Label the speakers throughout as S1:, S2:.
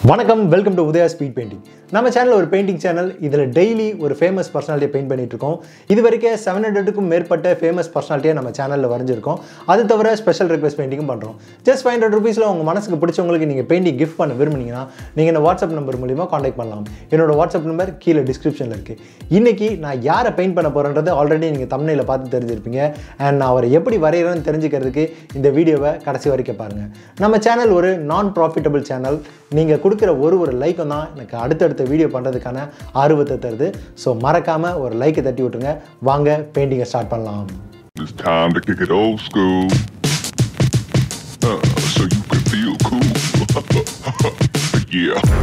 S1: வணக்கம் welcome to Udaya speed painting நம்ம channel ஒரு பெயிண்டிங் சேனல் இதில் டெய்லி ஒரு ஃபேமஸ் பர்சனாலிட்டியை பெயிண்ட் பண்ணிட்டு இருக்கோம் இது வரைக்கும் செவன் ஹண்ட்ரடுக்கும் மேற்பட்ட ஃபேமஸ் பர்சனாலிட்டியை நம்ம சேனலில் வரைஞ்சிருக்கோம் அது தவிர ஸ்பெஷல் ரிக்வெஸ்ட் பெயிண்டிங்கும் பண்ணுறோம் ஜஸ்ட் ஃபைவ் ஹண்ட்ரட் ருபீஸில் உங்கள் மனசுக்கு பிடிச்சவங்களுக்கு நீங்கள் பெயிண்டிங் கிஃப்ட் பண்ண விரும்புனீங்கன்னா நீங்கள் இந்த வாட்ஸ்அப் நம்பர் மூலிமா காண்டாக்ட் பண்ணலாம் என்னோட வாட்ஸ்அப் நம்பர் கீழே டிஸ்கிரிப்ஷனில் இருக்குது இன்னைக்கு நான் யாரை பெயிண்ட் பண்ண போகிறேன்றது ஆல்ரெடி நீங்கள் தமிழில் பார்த்து தெரிஞ்சிருப்பீங்க அண்ட் நான் அவரை எப்படி வரைகிறேன்னு தெரிஞ்சுக்கிறதுக்கு இந்த வீடியோவை கடைசி வரைக்கும் பாருங்கள் நம்ம சேனல் ஒரு நான் ப்ராஃபிட்டபிள் சேனல் நீங்கள் கொடுக்குற ஒரு ஒரு லைக்கும் தான் எனக்கு அடுத்தடுத்த வீடியோ பண்ணுறதுக்கான ஆர்வத்தை தருது ஸோ மறக்காமல் ஒரு லைக்கை தட்டி விட்டுருங்க வாங்க பெயிண்டிங்கை ஸ்டார்ட் பண்ணலாம்
S2: It's time to kick it old school. Uh, so you can feel cool. yeah.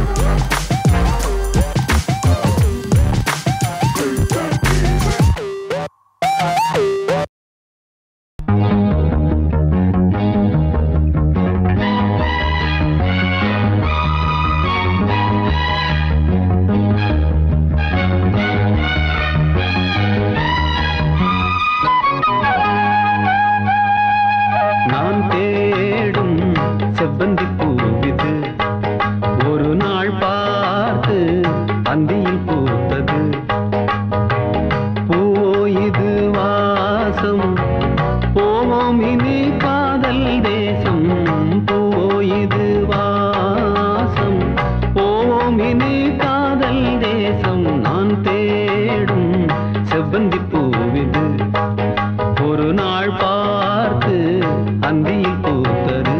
S3: நான் தேடும் செவ்வந்தி பூவிது ஒரு நாள் பார்த்து அந்தியில் பூத்தது பூவோயிது வாசம் போவோம் இனி காதல் தேசம் பூவோயிது வாசம் போவோம் இனி காதல் தேசம் நான் தேடும் செவ்வந்தி பூவிது ஒரு நாள் பார்த்து அந்தியில் பூத்தது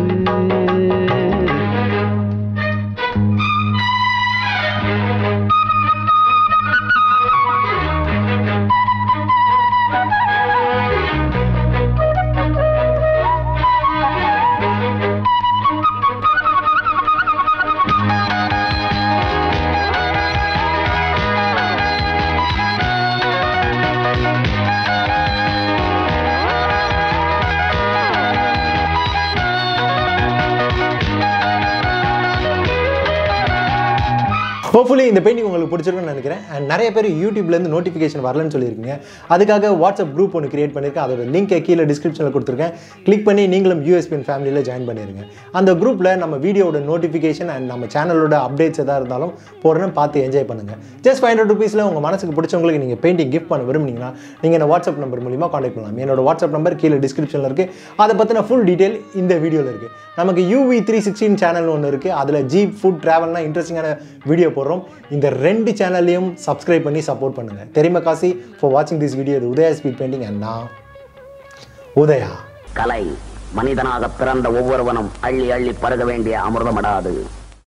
S1: ஹோப்ஃபுல்லி இந்த பெயிண்டிங் உங்களுக்கு பிடிச்சிருக்குன்னு நினைக்கிறேன் அண்ட் நிறைய பேர் யூடியூப்லேருந்து நோட்டிஃபிகேஷன் வரலன்னு சொல்லியிருக்கீங்க அதுக்காக வாட்ஸ்அப் குரூப் ஒன்று கிரியேட் பண்ணியிருக்கேன் அதோட லிங்கை கீழே டிஸ்கிரிப்ஷனில் கொடுத்துருக்கேன் கிளிக் பண்ணி நீங்களும் யூஎஸ்பிஎன் ஃபேமிலியில் ஜாயின் பண்ணிடுங்க அந்த குரூப்பில் நம்ம வீடியோட நோட்டிஃபிகேஷன் அண்ட் நம்ம சேனலோட அப்டேட்ஸ் எதாக இருந்தாலும் போடுறேன்னு பார்த்து என்ஜாய் பண்ணுங்கள் ஜஸ்ட் ஃபைவ் ஹண்ட்ரட் ருபீஸில் உங்கள் மனசுக்கு பிடிச்சவங்களுக்கு நீங்கள் பெயிண்டிங் கிஃப்ட் பண்ண விரும்புனீங்கன்னா நீங்கள் என்ன வாட்ஸ்அப் நம்பர் மூலிமா காண்டாக்ட் பண்ணலாம் என்னோட வாட்ஸ்அப் நம்பர் கீழே டிஸ்கிரிப்ஷனில் இருக்குது அதை பற்றின ஃபுல் டீட்டெயில் இந்த வீடியோவில் இருக்குது நமக்கு யூவி த்ரீ சிக்ஸ்டீன் சேனல் ஒன்று இருக்குது அதில் ஜீப் ஃபுட் ட்ராவல்லாம் இன்ட்ரெஸ்டிங்கான வீடியோ போடுறோம் இந்த ரெண்டு சேனல்லையும் சப்ஸ்கிரைப் பண்ணி சப்போர்ட் பண்ணுங்கள் தெரியுமா காசி ஃபார் வாட்சிங் திஸ் வீடியோ இது உதயா ஸ்பீட் பெயிண்டிங் அண்ட் நான் உதயா
S4: கலை மனிதனாக பிறந்த ஒவ்வொருவனும் அள்ளி அள்ளி பருக வேண்டிய அமிர்தமடாது